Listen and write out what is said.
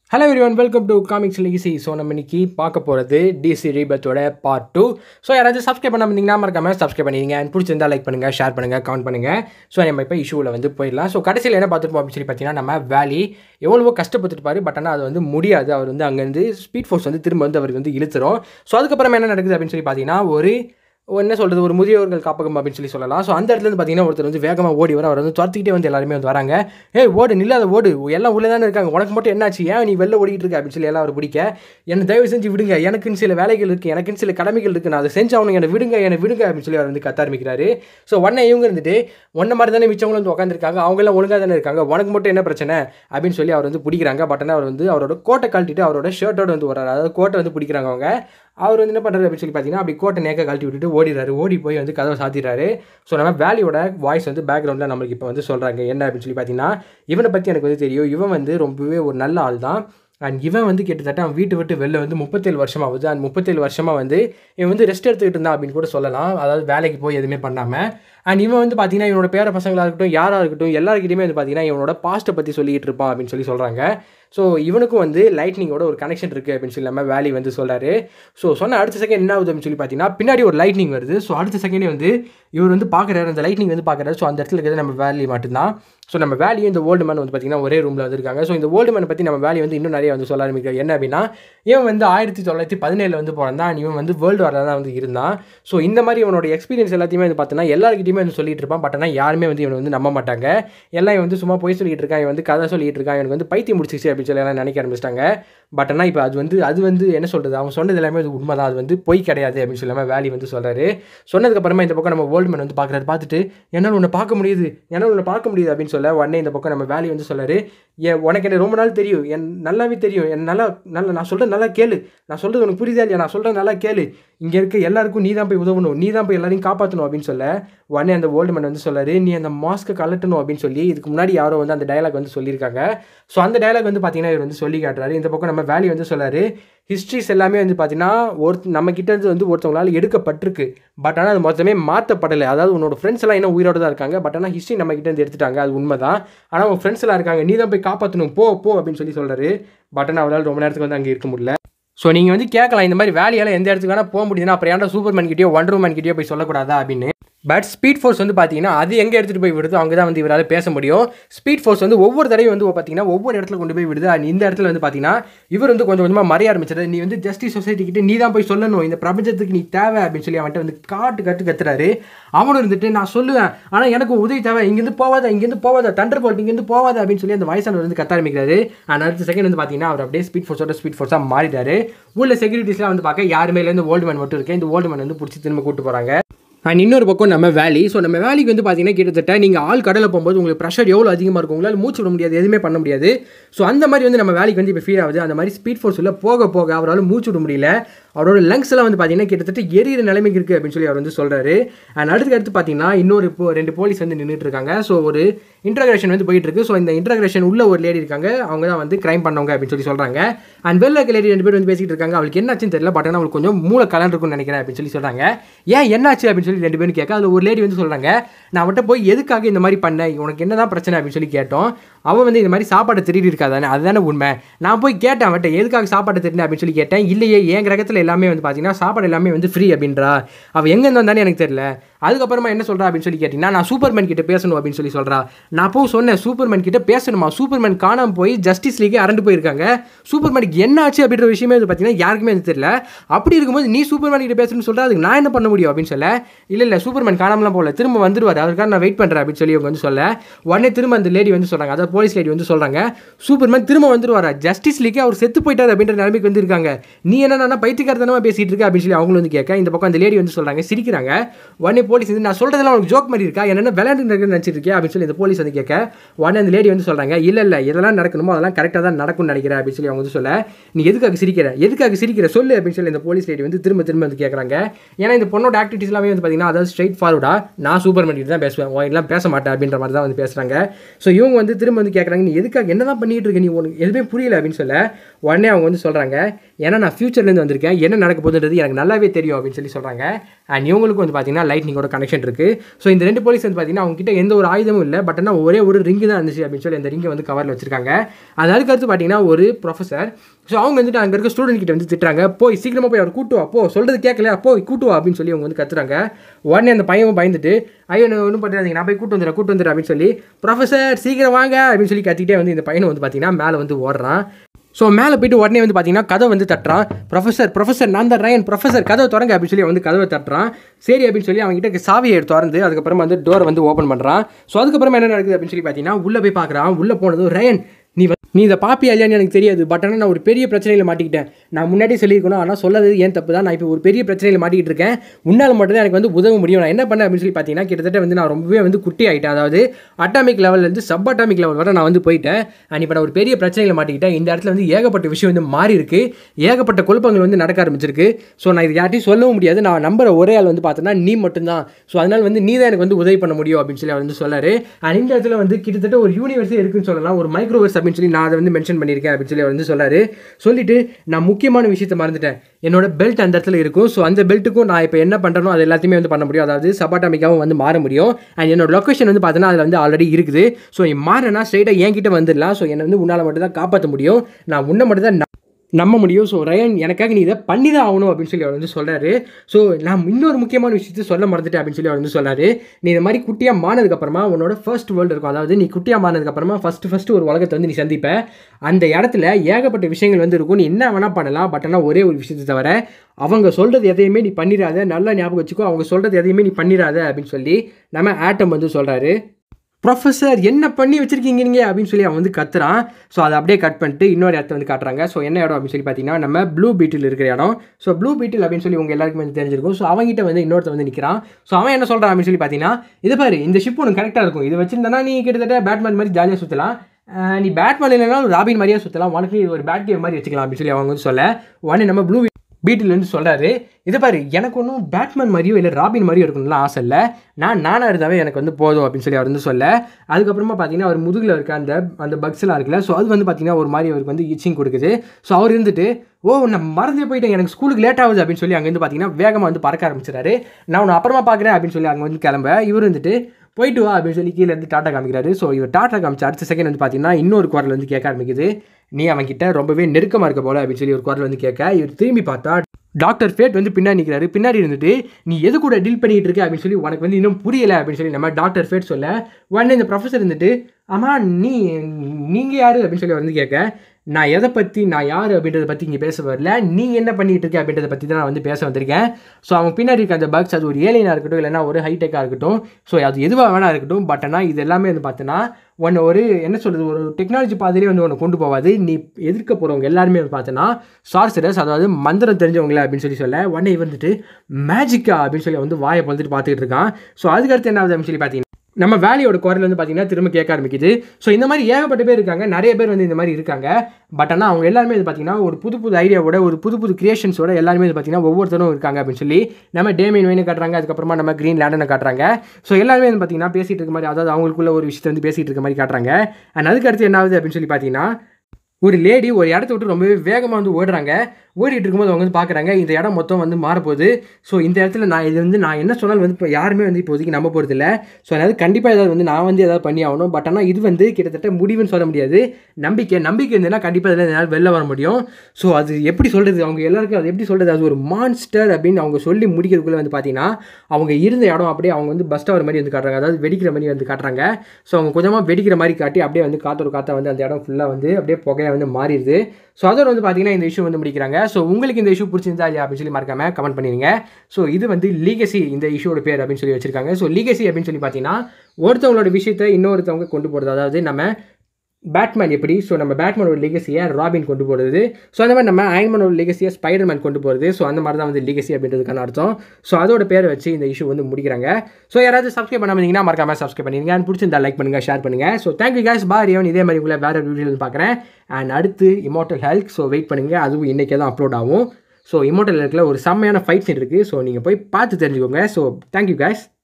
hello everyone welcome to comics legacy so நம்ம இன்னைக்கு பார்க்க போகிறது டிசி ரீபத்தோட பார்ட் டூ ஸோ யாராச்சும் சப்ஸ்கிரைப் பண்ண இருந்தீங்கன்னா மறக்காம சப்ஸ்கிரைப் பண்ணிடுங்க அண்ட் பிடிச்சிருந்தா லைக் பண்ணுங்கள் ஷேர் பண்ணுங்கள் கமெண்ட் பண்ணுங்கள் ஸோ நம்ம இப்போ இஷ்யூவில் வந்து போயிடலாம் ஸோ கடைசியில் என்ன பார்த்துருப்போம் அப்படின்னு சொல்லி பார்த்தீங்கன்னா நம்ம வேலி எவ்வளவோ கஷ்டப்பட்டுருப்பாரு பட் ஆனால் அது வந்து முடியாது அவர் வந்து அங்கேருந்து ஸ்பீட் ஃபோர்ஸ் வந்து திரும்ப வந்து அவருக்கு வந்து இழுத்துரும் ஸோ அதுக்கப்புறம் என்ன நடக்குது அப்படின்னு சொல்லி பார்த்தீங்கன்னா ஒரு என்ன சொல்கிறது ஒரு முதியோர்கள் காப்பகம் அப்படின்னு சொல்லி சொல்லலாம் ஸோ அந்த இடத்துல இருந்து பார்த்தீங்கன்னா ஒருத்தர் வந்து வேகமாக ஓடி வர அவர் வந்து துரத்திக்கிட்டே வந்து எல்லாருமே வந்து வராங்க ஏய் ஓடு நில்லாத ஓடு எல்லாம் உள்ளே தானே இருக்காங்க உனக்கு மட்டும் என்னாச்சு ஏன் நீ வெளில ஓடிட்டு இருக்க அப்படின்னு சொல்லி எல்லாம் அவர் பிடிக்க என்னை தயவு செஞ்சு விடுங்க எனக்குன்னு சில வேலைகள் இருக்குது எனக்குன்னு சில கடமைகள் இருக்குது நான் அதை செஞ்சு அவனுங்க என்னை விடுங்க என்னை விடுங்க அப்படின்னு சொல்லி அவர் வந்து கத்த ஆரம்பிக்கிறாரு ஸோ உடனே இவங்க இருந்துட்டு ஒன்றை மாதிரி தானே மிச்சவங்களும் வந்து உட்காந்துருக்காங்க அவங்கெல்லாம் ஒழுங்காக தானே இருக்காங்க உனக்கு மட்டும் என்ன பிரச்சனை அப்படின்னு சொல்லி அவர் வந்து பிடிக்கிறாங்க பட் ஆனால் அவர் வந்து அவரோட கோட்டை கழட்டிட்டு அவரோட ஷர்ட்டோட வந்து வர்றாரு அதாவது கோட்டை வந்து பிடிக்கிறாங்க அவங்க அவர் வந்து என்ன பண்ணுறாரு அப்படின்னு சொல்லி பார்த்தீங்கன்னா அப்படி கோட்டை நேக்க கழட்டி விட்டுட்டு ஓடிறாரு ஓடி போய் வந்து கதவை சாத்திடுறாரு ஸோ நம்ம வேலியோட வாய்ஸ் வந்து பேக்ரவுண்டில் நம்மளுக்கு இப்போ வந்து சொல்கிறாங்க என்ன அப்படின்னு சொல்லி பார்த்தீங்கன்னா இவனை பற்றி எனக்கு வந்து தெரியும் இவன் வந்து ரொம்பவே ஒரு நல்ல ஆள் தான் அண்ட் இவன் வந்து கிட்டத்தட்ட அவன் வீட்டு விட்டு வெளில வந்து முப்பத்தேழு வருஷம் ஆகுது அண்ட் முப்பத்தேழு வருஷமாக வந்து இவன் வந்து ரெஸ்ட் எடுத்துக்கிட்டு இருந்தான் அப்படின்னு கூட சொல்லலாம் அதாவது வேலைக்கு போய் எதுவுமே பண்ணாமல் அண்ட் இவன் வந்து பார்த்தீங்கன்னா இவனோட பேர பசங்களாக இருக்கட்டும் யாராக இருக்கட்டும் எல்லாருக்கிட்டையுமே வந்து பார்த்தீங்கன்னா இவனோட பாஸ்ட்டை பற்றி சொல்லிட்டு இருப்பான் அப்படின்னு சொல்லி சொல்கிறாங்க ஸோ இவனுக்கும் வந்து லைட்னிங்கோட ஒரு கனெக்ஷன் இருக்குது அப்படின்னு சொல்லி நம்ம வேலி வந்து சொல்கிறாரு ஸோ சொன்ன அடுத்த செகண்ட் என்ன ஆகுது அப்படின்னு சொல்லி பார்த்தீங்கன்னா பின்னாடி ஒரு லைட்னிங் வருது ஸோ அடுத்த செகண்டே வந்து இவர் வந்து பார்க்குறாரு அந்த லைட்னிங் வந்து பார்க்குறாரு ஸோ அந்த இடத்துல இருக்கிறது நம்ம வேலி மட்டும்தான் ஸோ நம்ம வேலியும் இந்த ஓல்டு மேன் வந்து பார்த்திங்கன்னா ஒரே ரூமில் வந்துருக்காங்க ஸோ இந்த ஓல்டு மேனை பற்றி நம்ம வேலி வந்து இன்னும் நிறைய வந்து சொல்ல ஆரம்பிக்கிறார் என்ன அப்படின்னா இவன் வந்து ஆயிரத்தி தொள்ளாயிரத்தி பதினேழில் வந்து பிறந்தான் இவன் வந்து வேர்ல்டு வாரில் தான் வந்து இருந்தான் ஸோ இந்த மாதிரி இவனோட எக்ஸ்பீரியன்ஸ் எல்லாத்தையுமே வந்து பார்த்தீங்கன்னா எல்லாருக்கிட்டையுமே வந்து சொல்லிட்டு இருப்பான் பட் ஆனால் யாருமே வந்து இவனை வந்து நம்ப மாட்டாங்க எல்லாம் இவன் வந்து சும்மா போய் சொல்லிட்டு இருக்கான் இவன் வந்து கதை சொல்லிட்டு இருக்கான் இவனுக்கு வந்து பைத்தியம் முடிச்சிச்சு அப்படின்னு சொல்லி எல்லாம் நினைக்க ஆரம்பிச்சிட்டாங்க பட் ஆனால் இப்போ அது வந்து அது வந்து என்ன சொல்கிறது அவன் சொன்னது எல்லாமே அது உண்மை தான் அது வந்து பொய் கிடையாது அப்படின்னு சொல்லாமல் வேலி வந்து சொல்கிறாரு சொன்னதுக்கப்புறமா இந்த பக்கம் நம்ம வேர்ல்டு மேன் வந்து பார்க்குறாரு பார்த்துட்டு என்னால் உன்னை பார்க்க முடியுது என்னால் உன்னை பார்க்க முடியுது அப்படின்னு சொல்ல உடனே இந்த பக்கம் நம்ம வேலி வந்து சொல்கிறாரு என் உனக்கு என்ன ரொம்ப நாள் தெரியும் என் நல்லாவே தெரியும் என் நல்லா நல்லா நான் சொல்கிறது நல்லா கேளு நான் சொல்கிறது உனக்கு புரியுதா இல்லையா நான் சொல்கிறது நல்லா கேளு இங்கே இருக்க எல்லாருக்கும் நீ தான் போய் உதவணும் நீ தான் போய் எல்லாரையும் காப்பாற்றணும் அப்படின்னு சொல்ல உடனே அந்த ஓல்டு மேன் வந்து சொல்கிறாரு நீ அந்த மாஸ்க்கை கலட்டணும் அப்படின்னு சொல்லி இதுக்கு முன்னாடி யாரோ வந்து அந்த டயலாக் வந்து சொல்லியிருக்காங்க ஸோ அந்த டயலாக் வந்து பார்த்தீங்கன்னா இவர் வந்து சொல்லி காட்டுறாரு இந்த பக்கம் நம்ம வேலி வந்து சொல்கிறாரு ஹிஸ்ட்ரிஸ் எல்லாமே வந்து பார்த்தீங்கன்னா ஒரு நம்ம கிட்ட இருந்து வந்து ஒருத்தவங்களால எடுக்கப்பட்டிருக்கு பட் ஆனால் அது மொத்தமே மாற்றப்படலை அதாவது உன்னோட ஃப்ரெண்ட்ஸ் எல்லாம் இன்னும் உயிரோடு தான் இருக்காங்க பட் ஆனால் ஹிஸ்ட்ரி நம்ம கிட்ட இருந்து எடுத்துட்டாங்க அது உண்மை தான் ஆனால் உன் ஃப்ரெண்ட்ஸ் எல்லாம் இருக்காங்க நீ தான் போய் காப்பாற்றணும் போ போ அப்படின்னு சொல்லி சொல்கிறாரு பட் ஆனால் அவரால் ரொம்ப நேரத்துக்கு வந்து அங்கே இருக்க முடியல ஸோ நீங்கள் வந்து கேட்கலாம் இந்த மாதிரி வேலையால் எந்த இடத்துக்கு வேணால் போக முடியுதுன்னா அப்புறம் ஏன்டா சூப்பர் மேன் கிட்டயோ ஒண்டர் மேன் கிட்டயோ போய் சொல்லக்கூடாதா அப்படின்னு பட் ஸ்பீட் ஃபோர்ஸ் வந்து பார்த்தீங்கன்னா அது எங்கே எடுத்துகிட்டு போய் விடுதோ அங்கே தான் வந்து இவரால் பேச முடியும் ஸ்பீட் ஃபோர்ஸ் வந்து ஒவ்வொரு தடவையும் வந்து பார்த்தீங்கன்னா ஒவ்வொரு இடத்துல கொண்டு போய் விடுது அண்ட் இந்த இடத்துல வந்து பார்த்தீங்கன்னா இவர் வந்து கொஞ்சம் கொஞ்சமாக மறைய ஆரம்பிச்சது நீ வந்து ஜஸ்டிஸ் சொசைட்டி கிட்ட நீ தான் போய் சொல்லணும் இந்த பிரபஞ்சத்துக்கு நீ தேவை அப்படின்னு சொல்லி அவன்கிட்ட வந்து காட்டு கட்டு கத்துறாரு அவனும் இருந்துட்டு நான் சொல்லுவேன் ஆனால் எனக்கு உதவி தேவை இங்கேருந்து போவாதா இங்கேருந்து போவாதா தண்டர் போல்ட் இங்கேருந்து போவாதா அப்படின்னு சொல்லி அந்த வயசானவர் வந்து கத்த ஆரம்பிக்கிறாரு அண்ட் அடுத்த செகண்ட் வந்து பார்த்தீங்கன்னா அவர் அப்படியே ஸ்பீட் ஃபோர்ஸோட ஸ்பீட் ஃபோர்ஸாக மாறிட்டாரு உள்ள செக்யூரிட்டிஸ்லாம் வந்து பார்க்க யாருமே இல்லை இந்த ஓல்டு மேன் மட்டும் இருக்கு இந்த ஓல்டு மேன் வந்து பிடிச்சி திரும்ப கூட்டு போகிறாங்க அண்ட் இன்னொரு பக்கம் நம்ம வேலி ஸோ நம்ம வேலிக்கு வந்து பார்த்தீங்கன்னா கிட்டத்தட்ட நீங்கள் ஆள் கடலில் போகும்போது உங்களுக்கு ப்ரெஷர் எவ்வளோ அதிகமாக இருக்கும் உங்களால் மூச்சு விட முடியாது எதுவுமே பண்ண முடியாது ஸோ அந்த மாதிரி வந்து நம்ம வேலைக்கு வந்து இப்போ ஃபீல் ஆகுது அந்த மாதிரி ஸ்பீட் ஃபோர்ஸ் உள்ள போக போக அவரால் மூச்சு விட முடியல அவரோட லங்ஸ் எல்லாம் வந்து பார்த்தீங்கன்னா கிட்டத்தட்ட எரியிற நிலைமைக்கு இருக்குது அப்படின்னு சொல்லி அவர் வந்து சொல்கிறாரு அண்ட் அடுத்து அடுத்து பார்த்தீங்கன்னா இன்னொரு இப்போ ரெண்டு போலீஸ் வந்து நின்றுட்டு இருக்காங்க ஸோ ஒரு இன்ட்ரகிரேஷன் வந்து போயிட்டு இருக்கு ஸோ இந்த இன்ட்ரகிரேஷன் உள்ள ஒரு லேடி இருக்காங்க அவங்க தான் வந்து கிரைம் பண்ணவங்க அப்படின்னு சொல்லி சொல்கிறாங்க அண்ட் வெளில இருக்க லேடி ரெண்டு பேர் வந்து பேசிட்டு இருக்காங்க அவளுக்கு என்னாச்சுன்னு தெரியல பட் ஆனால் அவளுக்கு கொஞ்சம் மூளை கலன் இருக்கும்னு நினைக்கிறேன் அப்படின்னு சொல்லி சொல்கிறாங்க ஏன் என்னாச்சு அப்படின்னு சொல்லி ரெண்டு பேரும் கேட்க அதில் ஒரு லேடி வந்து சொல்கிறாங்க நான் அவட்ட போய் எதுக்காக இந்த மாதிரி பண்ணேன் உனக்கு என்னதான் பிரச்சனை அப்படின்னு சொல்லி கேட்டோம் அவன் வந்து இந்த மாதிரி சாப்பாடை திருடி இருக்காதானே அதுதானே உண்மை நான் போய் கேட்டேன் அவன்கிட்ட எதுக்காக சாப்பாட்டை திருடினேன் அப்படின்னு சொல்லி கேட்டேன் இல்லையே என் கிரகத்தில் எல்லாமே வந்து பார்த்தீங்கன்னா சாப்பாடு எல்லாமே வந்து ஃப்ரீ அப்படின்றா அவள் எங்கேருந்து வந்தானே எனக்கு தெரியல அதுக்கப்புறமா என்ன சொல்கிறா அப்படின்னு சொல்லி கேட்டிங்கன்னா நான் சூப்பர்மேன் கிட்ட பேசணும் அப்படின்னு சொல்லி சொல்கிறா நான் போய் சொன்னேன் சூப்பர்மேன் கிட்ட பேசணுமா சூப்பர்மேன் காணாமல் போய் ஜஸ்டிஸ் லீக்கே அரண்டு போயிருக்காங்க சூப்பர்மேனுக்கு என்ன ஆச்சு அப்படின்ற விஷயமே வந்து பார்த்தீங்கன்னா யாருக்குமே அது தெரியல அப்படி இருக்கும்போது நீ சூப்பர்மேன் கிட்ட பேசணும்னு சொல்கிறா அதுக்கு நான் என்ன பண்ண முடியும் அப்படின்னு சொல்ல இல்லை இல்லை சூப்பர்மேன் காணாமலாம் போகல திரும்ப வந்துருவார் அதுக்காக நான் வெயிட் பண்ணுறேன் அப்படின்னு சொல்லி அவங்க வந்து சொல்ல உடனே திரும்ப அந்த லேடி வந்து சொல்கிறாங்க அதாவது போலீஸ் லேடி வந்து சொல்கிறாங்க சூப்பர்மேன் திரும்ப வந்துருவாரா ஜஸ்டிஸ் லீக்கே அவர் செத்து போயிட்டார் அப்படின்ற நிலைமைக்கு வந்து இருக்காங்க நீ என்ன பைத்தியக்காரத்தனமாக பேசிட்டு இருக்க அப்படின்னு சொல்லி அவங்களும் வந்து கேட்க இந்த பக்கம் அந்த லேடி வந்து சொல்கிறாங்க சிரிக்கிறாங்க உடனே போலீஸ் வந்து நான் சொல்கிறதெல்லாம் உனக்கு ஜோக் மாதிரி இருக்கா என்ன விளையாண்டு நினச்சிட்டு இருக்கேன் அப்படின்னு சொல்லி இந்த போலீஸ் வந்து கேட்க உடனே அந்த லேடி வந்து சொல்கிறாங்க இல்லை இல்லை எதெல்லாம் நடக்கணுமோ அதெல்லாம் கரெக்டாக தான் நடக்கும்னு நினைக்கிறேன் அப்படின்னு சொல்லி அவங்க வந்து சொல்ல நீ எதுக்காக சிரிக்கிற எதுக்காக சிரிக்கிற சொல்லு அப்படின்னு சொல்லி இந்த போலீஸ் லேடி வந்து திரும்ப திரும்ப வந்து கேட்குறாங்க ஏன்னா இந்த பொண்ணோட ஆக்டிவிட்டிஸ் எல்லாமே வந்து பார்த்தீங்கன்னா அதாவது ஸ்ட்ரைட் ஃபார்வர்டா நான் சூப்பர் தான் பேசுவேன் உங்களாம் பேச மாட்டேன் அப்படின்ற மாதிரி தான் வந்து பேசுகிறாங்க ஸோ இவங்க வந்து திரும்ப வந்து வந்து கேட்குறாங்க நீ எதுக்காக என்ன தான் பண்ணிட்டு இருக்க நீ உனக்கு எதுவுமே புரியல அப்படின்னு சொல்ல உடனே அவங்க வந்து சொல்கிறாங்க ஏன்னா நான் ஃபியூச்சர்லேருந்து வந்திருக்கேன் என்ன நடக்க போகுதுன்றது எனக்கு நல்லாவே தெரியும் அப்படின்னு சொல்லி சொல்கிறாங்க அண்ட் இவங்களுக்கும் வந்து பார்த்தீங்கன்னா லைட்னிங்கோட கனெக்ஷன் இருக்குது ஸோ இந்த ரெண்டு போலீஸ் வந்து பார்த்தீங்கன்னா அவங்க கிட்ட எந்த ஒரு ஆயுதமும் இல்லை பட் ஆனால் ஒரே ஒரு ரிங்கு தான் இருந்துச்சு அப்படின்னு சொல்லி அந்த ரிங்கை வந்து கவரில் வச்சிருக்காங்க அது அதுக்கடுத்து பார்த்தீங்கன்னா ஒரு ப்ரொஃபஸர் ஸோ அவங்க வந்துட்டு அங்கே இருக்க ஸ்டூடெண்ட் கிட்ட வந்து திட்டுறாங்க போய் சீக்கிரமாக போய் அவர் கூட்டு வா போ சொல்கிறது கேட்கல போய் கூட்டு வா அப்படின்னு சொல்லி அவங்க வந்து கத்துறாங்க உடனே அந்த பையன் பயந்துட்டு ஐயோ நான் ஒன்றும் பண்ணுறாங்க நான் போய் கூட்டு வந்துடுறேன் கூட்டு வந்துடுறேன் அப்படின்னு சொல்லி ப்ரொஃபஸர் சீக்கிரம் வாங்க அப்படின்னு சொல்லி கத்திட்டே வந்து இந்த பையனை வந்து பார்த்தீங்கன்னா மேலே வந்து ஓடுறான் ஸோ மேலே போயிட்டு உடனே வந்து பார்த்தீங்கன்னா கதை வந்து தட்டுறான் ப்ரொஃபஸர் ப்ரொஃபஸர் நான் தான் ரயன் ப்ரொஃபஸர் கதவை திறங்க அப்படின்னு சொல்லி வந்து கதவை தட்டுறான் சரி அப்படின்னு சொல்லி அவங்க கிட்ட சாவியை எடுத்து திறந்து அதுக்கப்புறமா வந்து டோரை வந்து ஓப்பன் பண்ணுறான் ஸோ அதுக்கப்புறமா என்ன நடக்குது அப்படின்னு சொல்லி பார்த்தீங்கன்னா உள்ளே போய் பார்க்குறான் உள்ளே போனதும் ரயன் நீ வந்து- நீ இதை பாப்பியா இல்லையான்னு எனக்கு தெரியாது பட் ஆனால் நான் ஒரு பெரிய பிரச்சனையில் மாட்டிக்கிட்டேன் நான் முன்னாடியே சொல்லியிருக்கணும் ஆனால் சொல்லாதது ஏன் தப்பு தான் நான் இப்போ ஒரு பெரிய பிரச்சனையில் மாட்டிக்கிட்டு இருக்கேன் உன்னால் மட்டும்தான் எனக்கு வந்து உதவ முடியும் நான் என்ன பண்ணேன் அப்படின்னு சொல்லி பார்த்தீங்கன்னா கிட்டத்தட்ட வந்து நான் ரொம்பவே வந்து குட்டி ஆகிட்டேன் அதாவது அட்டாமிக் லெவல்லேருந்து சப் அட்டாமிக் லெவல் வரை நான் வந்து போயிட்டேன் அண்ட் இப்போ நான் ஒரு பெரிய பிரச்சனையில் மாட்டிக்கிட்டேன் இந்த இடத்துல வந்து ஏகப்பட்ட விஷயம் வந்து மாறி இருக்கு ஏகப்பட்ட குழப்பங்கள் வந்து நடக்க ஆரம்பிச்சிருக்கு ஸோ நான் இது யார்ட்டையும் சொல்லவும் முடியாது நான் நம்புற ஒரே ஆள் வந்து பார்த்தோன்னா நீ மட்டும்தான் ஸோ அதனால் வந்து நீ தான் எனக்கு வந்து உதவி பண்ண முடியும் அப்படின்னு சொல்லி அவர் வந்து சொல்லாரு அண்ட் இந்த இடத்துல வந்து கிட்டத்தட்ட ஒரு யூனிவர்ஸே இருக்குன்னு சொல்லலாம் ஒரு மைக்ரோவர்ஸ் அப்படின்னு சொல்லி நான் அதை வந்து மென்ஷன் பண்ணியிருக்கேன் அப்படின்னு சொல்லி அவர் வந்து சொல்லாரு சொல்லிட்டு நான் முக்கியமான விஷயத்தை மறந்துட்டேன் என்னோட பெல்ட் அந்த இடத்துல இருக்கும் ஸோ அந்த பெல்ட்டுக்கும் நான் இப்போ என்ன பண்ணுறனோ அது எல்லாத்தையுமே வந்து பண்ண முடியும் அதாவது சபாட்டாமிக்காவும் வந்து மாற முடியும் அண்ட் என்னோட லொக்கேஷன் வந்து பார்த்தீங்கன்னா அதில் வந்து ஆல்ரெடி இருக்குது ஸோ மாறினா ஸ்ட்ரைட்டாக என்கிட்ட வந்துடலாம் ஸோ என்னை வந்து உன்னால் மட்டும் தான் காப்பாற்ற முடியும் நான் உன்னை மட்டும் தான் நம்ப முடியும் ஸோ ரயன் எனக்காக நீ இதை பண்ணி தான் ஆகணும் அப்படின்னு சொல்லி அவர் வந்து சொல்கிறாரு ஸோ நான் இன்னொரு முக்கியமான விஷயத்தை சொல்ல மறந்துட்டேன் அப்படின்னு சொல்லி அவர் வந்து சொல்றாரு நீ இந்த மாதிரி குட்டியாக மானதுக்கப்புறமா உன்னோட ஃபர்ஸ்ட் வேர்ல்டு இருக்கும் அதாவது நீ குட்டியாக மானதுக்கப்புறமா ஃபஸ்ட்டு ஃபஸ்ட்டு ஒரு உலகத்தை வந்து நீ சந்திப்ப அந்த இடத்துல ஏகப்பட்ட விஷயங்கள் வந்து இருக்கும் நீ என்ன வேணால் பண்ணலாம் பட் ஆனால் ஒரே ஒரு விஷயத்தை தவிர அவங்க சொல்கிறது எதையுமே நீ பண்ணிடாத நல்லா ஞாபகம் வச்சுக்கோ அவங்க சொல்கிறது எதையுமே நீ பண்ணிடாத அப்படின்னு சொல்லி நம்ம ஆட்டம் வந்து சொல்கிறாரு ப்ரொஃபஸர் என்ன பண்ணி வச்சிருக்கீங்க நீங்கள் அப்படின்னு சொல்லி அவன் வந்து கத்துறான் ஸோ அதை அப்படியே கட் பண்ணிட்டு இன்னொரு இடத்த வந்து காட்டுறாங்க ஸோ என்ன இடம் அப்படின்னு சொல்லி பார்த்தீங்கன்னா நம்ம ப்ளூ பீட்டில் இருக்கிற இடம் ஸோ ப்ளூ பீட்டில் அப்படின்னு சொல்லி உங்க எல்லாருக்குமே வந்து தெரிஞ்சிருக்கும் ஸோ அவங்ககிட்ட வந்து இன்னொருத்த வந்து நிற்கிறான் ஸோ அவன் என்ன சொல்கிறான் அப்படின்னு சொல்லி பார்த்தீங்கன்னா இது பாரு இந்த ஷிப் உனக்கு கரெக்டாக இருக்கும் இது வச்சிருந்தனா நீ கிட்டத்தட்ட பேட்மேன் மாதிரி ஜாலியாக சுற்றலாம் நீ பேட்மேன் இல்லைனாலும் ராபின் மாதிரியே சுற்றலாம் உனக்கு இது ஒரு பேட் கேம் மாதிரி வச்சுக்கலாம் அப்படின்னு சொல்லி அவங்க வந்து சொல்ல உடனே நம்ம ப்ளூ பீட்டில் வந்து சொல்கிறாரு இது பாரு எனக்கு ஒன்றும் பேட்மேன் மாதிரியோ இல்லை ராபின் மாதிரியோ இருக்கணும்லாம் ஆசை இல்லை நான் நானாக இருந்தாவே எனக்கு வந்து போதும் அப்படின்னு சொல்லி அவர் வந்து சொல்ல அதுக்கப்புறமா பார்த்தீங்கன்னா அவர் முதுகில் இருக்க அந்த அந்த பக்ஸ்லாம் இருக்குல்ல ஸோ அது வந்து பார்த்தீங்கன்னா ஒரு மாதிரி அவருக்கு வந்து இச்சிங் கொடுக்குது ஸோ அவர் இருந்துட்டு ஓ நான் மறந்தே போயிட்டேன் எனக்கு ஸ்கூலுக்கு லேட் ஆகுது அப்படின்னு சொல்லி அங்கே வந்து பார்த்தீங்கன்னா வேகமாக வந்து பறக்க ஆரம்பிச்சிட்டாரு நான் உன்னை அப்புறமா பார்க்குறேன் அப்படின்னு சொல்லி அங்கே வந்து கிளம்ப இவர் வந்துட்டு போயிட்டு வா அப்படின்னு சொல்லி கீழே இருந்து டாட்டா காமிக்கிறாரு ஸோ இவர் டாட்டா காமிச்ச அடுத்த செகண்ட் வந்து பார்த்தீங்கன்னா இன்னொரு குரல் வந்து கேட்க ஆரம்பிக்குது நீ அவன்கிட்ட ரொம்பவே நெருக்கமாக இருக்க போல அப்படின்னு சொல்லி ஒரு குரல் வந்து கேட்க இவர் திரும்பி பார்த்தா டாக்டர் ஃபேட் வந்து பின்னாடி நிற்கிறாரு பின்னாடி இருந்துட்டு நீ எது கூட டீல் பண்ணிட்டு இருக்க அப்படின்னு சொல்லி உனக்கு வந்து இன்னும் புரியல அப்படின்னு சொல்லி நம்ம டாக்டர் ஃபேட் சொல்ல உடனே இந்த ப்ரொஃபஸர் இருந்துட்டு ஆமாம் நீ நீங்கள் யார் அப்படின்னு சொல்லி வந்து கேட்க நான் எதை பற்றி நான் யார் அப்படின்றத பற்றி இங்கே பேச வரல நீ என்ன பண்ணிட்டு இருக்க அப்படின்றத பற்றி தான் நான் வந்து பேச வந்திருக்கேன் ஸோ அவங்க பின்னாடி இருக்க அந்த பக்ஸ் அது ஒரு ஏலியனாக இருக்கட்டும் இல்லைன்னா ஒரு ஹைடெக்காக இருக்கட்டும் ஸோ அது எதுவாக வேணா இருக்கட்டும் பட் ஆனால் இது எல்லாமே வந்து பார்த்தோன்னா உன்னை ஒரு என்ன சொல்கிறது ஒரு டெக்னாலஜி பாதையிலே வந்து உன்னை கொண்டு போகாது நீ எதிர்க்க போகிறவங்க எல்லாருமே வந்து பார்த்தோன்னா சார்சரஸ் அதாவது மந்திரம் தெரிஞ்சவங்களே அப்படின்னு சொல்லி சொல்ல உடனே வந்துட்டு மேஜிக்கா அப்படின்னு சொல்லி வந்து வாயை பழுத்துட்டு பார்த்துக்கிட்டு இருக்கான் ஸோ அதுக்கடுத்து என்ன ஆகுது அப்படின்னு சொல்லி பார்த்தீங்கன்னா நம்ம வேலையோட குரல் வந்து பார்த்தீங்கன்னா திரும்ப கேட்க ஆரம்பிக்குது ஸோ இந்த மாதிரி ஏகப்பட்ட பேர் இருக்காங்க நிறைய பேர் வந்து இந்த மாதிரி இருக்காங்க பட் ஆனால் அவங்க எல்லாருமே வந்து பார்த்தீங்கன்னா ஒரு புது புது ஐடியாவோட ஒரு புது புது கிரியேஷன்ஸோட எல்லாருமே வந்து பார்த்தீங்கன்னா ஒவ்வொருத்தரும் இருக்காங்க அப்படின்னு சொல்லி நம்ம டேமின் வெயினை காட்டுறாங்க அதுக்கப்புறமா நம்ம க்ரீன் லேண்டனை காட்டுறாங்க ஸோ எல்லாருமே வந்து பார்த்தீங்கன்னா பேசிகிட்டு இருக்க மாதிரி அதாவது அவங்களுக்குள்ள ஒரு விஷயத்தை வந்து பேசிகிட்டு இருக்க மாதிரி காட்டுறாங்க அண்ட் அதுக்கு அடுத்து என்ன ஆகுது அப்படின்னு சொல்லி பார்த்தீங்கன்னா ஒரு லேடி ஒரு இடத்த விட்டு ரொம்பவே வேகமாக வந்து ஓடுறாங்க ஓடிட்டு இருக்கும்போது அவங்க வந்து பார்க்குறாங்க இந்த இடம் மொத்தம் வந்து மாறப்போகுது ஸோ இந்த இடத்துல நான் இது வந்து நான் என்ன சொன்னாலும் வந்து இப்போ யாருமே வந்து இப்போதைக்கு நம்ப போகிறது இல்லை ஸோ அதாவது கண்டிப்பாக ஏதாவது வந்து நான் வந்து ஏதாவது பண்ணி ஆகணும் பட் ஆனால் இது வந்து கிட்டத்தட்ட முடிவுன்னு சொல்ல முடியாது நம்பிக்கை நம்பிக்கை இருந்ததுன்னா கண்டிப்பாக இதில் என்னால் வெளில வர முடியும் ஸோ அது எப்படி சொல்கிறது அவங்க எல்லாருக்கும் அது எப்படி சொல்கிறது அது ஒரு மான்ஸ்டர் அப்படின்னு அவங்க சொல்லி முடிக்கிறதுக்குள்ளே வந்து பார்த்தீங்கன்னா அவங்க இருந்த இடம் அப்படியே அவங்க வந்து பஸ் டவர் மாதிரி வந்து காட்டுறாங்க அதாவது வெடிக்கிற மாதிரி வந்து காட்டுறாங்க ஸோ அவங்க கொஞ்சமாக வெடிக்கிற மாதிரி காட்டி அப்படியே வந்து காத்தோட காத்தா வந்து அந்த இடம் ஃபுல்லாக வந்து அப்படியே புகையாக வந்து மாறிடுது ஸோ அதோட வந்து பார்த்தீங்கன்னா இந்த இஷ்யூ வந்து முடிக்கிறாங்க ஸோ உங்களுக்கு இந்த இஷ்யூ பிடிச்சிருந்தா இல்லையா அப்படின்னு சொல்லி மறக்காம கமெண்ட் பண்ணிடுங்க ஸோ இது வந்து லீகசி இந்த இஷ்யூவோட பேர் அப்படின்னு சொல்லி வச்சிருக்காங்க ஸோ லீகசி அப்படின்னு சொல்லி பார்த்தீங்கன்னா ஒருத்தவங்களோட விஷயத்தை இன்னொருத்தவங்க கொண்டு போகிறது அதாவது நம்ம பேட்மேன் எப்படி ஸோ நம்ம பேட்மேனோட லெகசியை ராபின் கொண்டு போகிறது ஸோ அந்த மாதிரி நம்ம அயன்மேனோட லெகசியை ஸ்பைடர்மேன் கொண்டு போகிறது ஸோ அந்த மாதிரி தான் வந்து லெகசி அப்படின்றதுக்கான அர்த்தம் ஸோ அதோட பேரை வச்சு இந்த இஷ்யூ வந்து முடிக்கிறாங்க ஸோ யாராவது சப்ஸ்கிரைப் பண்ணாமல் இருந்தீங்கன்னா மறக்காம சப்ஸ்கிரைப் பண்ணிடுங்க அண்ட் பிடிச்சிருந்தா லைக் பண்ணுங்கள் ஷேர் பண்ணுங்கள் ஸோ தேங்க்யூ கேஸ் பார் ஏவன் இதே மாதிரி உங்களை வேறு வீடியோ பார்க்குறேன் அண்ட் அடுத்து இமோட்டல் ஹெல்த் ஸோ வெயிட் பண்ணுங்கள் அதுவும் இன்றைக்கே தான் அப்லோட் ஆகும் ஸோ இமோட்டல் ஹெல்த்தில் ஒரு செம்மையான ஃபைட் சீன் இருக்குது ஸோ நீங்கள் போய் பார்த்து தெரிஞ்சுக்கோங்க ஸோ தேங்க்யூ கேஸ்